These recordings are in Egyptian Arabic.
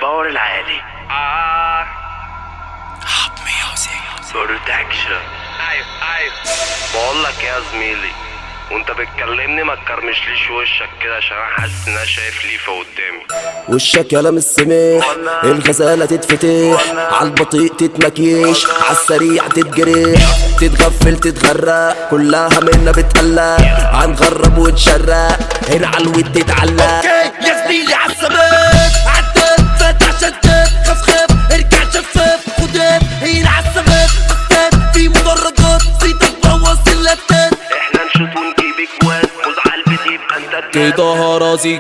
الباور العالي آه هاب ميوزك بروتكشن ايوه ايوه بقول لك يا زميلي وانت بتكلمني ما تكرمشليش وشك كده عشان انا حاسس ان انا شايف ليفه قدامي وشك يا لام السميح الغزالة تتفتح عالبطيء تتمكيش عالسريع تتجريح تتغفل تتغرق كلها منا بتقلق هنغرب ونشرق هنا عالود تتعلق اوكي يا زميلي عالثبات عدل فتح شداد خف خف ارجع شفاف خدام هنا عالثبات فستان في مدرجات زيتك بوظ اللتات احنا نشوط ونجيب اجوان خد عالبيت يبقى انت كده هرازيك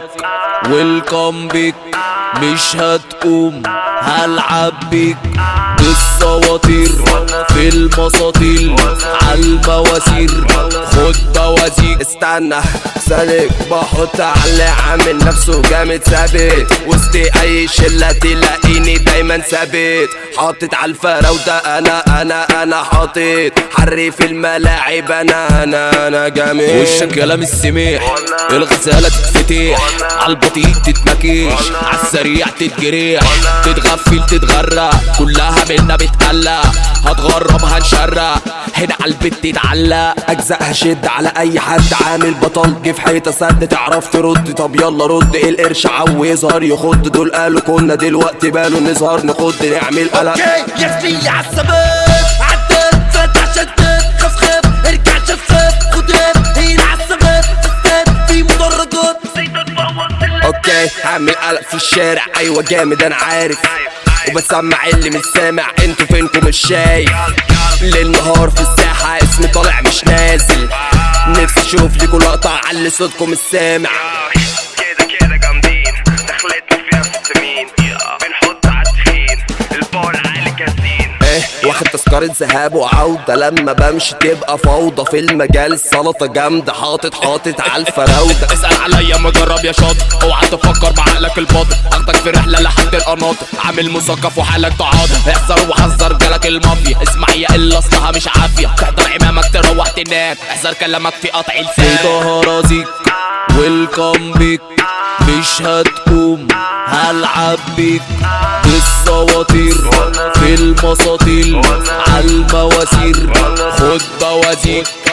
ويلكم بيك مش هتقوم هلعب بيك بالصواتير في المساطيل عالمواسير خد بوازيك استنى سالك بحط على عامل نفسه جامد ثابت وسط اي شله تلاقيني دايما ثابت حاطط على الفراوده انا انا انا حاطط حري في الملاعب انا انا انا جامد وشك كلام السميح الغزاله تتفتح عالبطيء تتمكيش عالسريع تتجريح تتغفل تتغرق كلها منا بتقلق هتغرب هنشرق هنا عالبيت تتعلق اجزاء هشد على اي حد عامل بطل جه في حيطه سد تعرف ترد طب يلا رد إيه القرش عو يظهر يخد دول قالوا كنا دلوقتي باله نظهر نخد نعمل قلق اوكي يا زميلي عالثبات عدل فتح شداد خف خف ارجع شفاف خدام هنا عالثبات فستان في مدرجات زيتك بوظ اللتات اوكي هعمل قلق في الشارع ايوه جامد انا عارف وبسمع اللي مش سامع انتوا فينكم مش شايف ليل نهار في الساحة اسمي طالع مش نازل نفسي اشوف ليكوا لقطة علي صوتكم السامع كده كده جامدين دخلتنا فيها في السمين بنحط عالتخين الباور العالي كاسين ايه واخد تذكرة ذهاب وعودة لما بمشي تبقى فوضى في المجال السلطة جامدة حاطط حاطط على الفراودة اسأل عليا مجرب يا شاطر اوعى تفكر بعقلك الباطن اخدك في رحلة لحد القناطر عامل مثقف وحالك تعاطر احذر وحذر جالك المافيا اسمع يا الا اصلها مش عافية تحضر عمامك تروح تنام احذر كلامك في قطع لسان كده هرازيك ويلكم بيك مش هتقوم هلعب بيك بالصواتير في المساطيل عالمواسير خد بوازيك